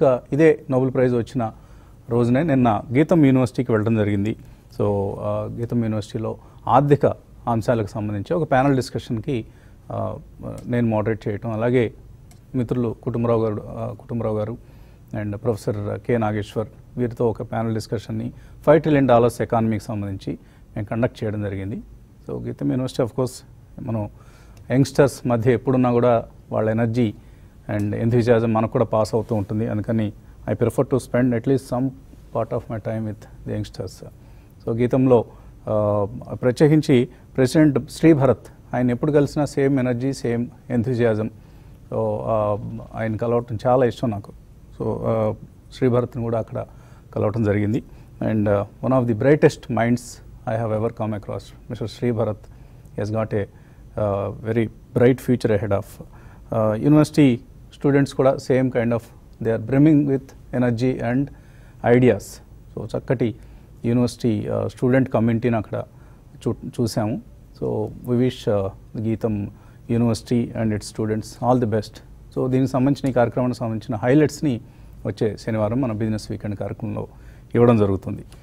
ఇక ఇదే Nobel prize వచ్చిన రోజునే నిన్న గీతం యూనివర్సిటీకి వెళ్ళడం జరిగింది సో ఆ, గీతం యూనివర్సిటీలో ఆర్థిక అంశాలకు సంబంధించి ఒక ప్యానల్ డిస్కషన్కి ఆ, నేను మోడరేట్ చేయటం అలాగే మిత్రులు కుటుంబరావు గారు ఆ, కుటుంబరావు గారు అండ్ ప్రొఫెసర్ కె నాగేశ్వర్ వీరితో ఒక ప్యానల్ డిస్కషన్ని ఫైవ్ ట్రిలియన్ డాలర్స్ ఎకానమీకి సంబంధించి మేము కండక్ట్ చేయడం జరిగింది so GITAM university of course మనం యంగ్స్టర్స్ మధ్య ఎప్పుడున్నా కూడా వాళ్ళ ఎనర్జీ అండ్ ఎంథ్యూజియాజం మనకు కూడా పాస్ అవుతూ ఉంటుంది అందుకని I prefer to spend at least some part of my time with the youngsters so గీతంలో ఆ, ప్రత్యేకించి ప్రెసిడెంట్ శ్రీభరత్ ఆయన ఎప్పుడు కలిసినా same energy same enthusiasm so ఆ, ఆయన కలవటం చాలా ఇష్టం నాకు సో ఆ, శ్రీభరత్ని కూడా అక్కడ కలవటం జరిగింది and one of the brightest minds I have ever come across Mister Sribharat he's got a very bright future ahead of university students కూడా same kind of they are brimming with energy and ideas so చక్కటి university student కమ్యూనిటీని అక్కడ చూ చూసాము so we wish GITAM university and its students all the best so దీనికి సంబంధించిన ఈ కార్యక్రమానికి సంబంధించిన హైలైట్స్ని వచ్చే శనివారం మన బిజినెస్ వీకెండ్ కార్యక్రమంలో ఇవ్వడం జరుగుతుంది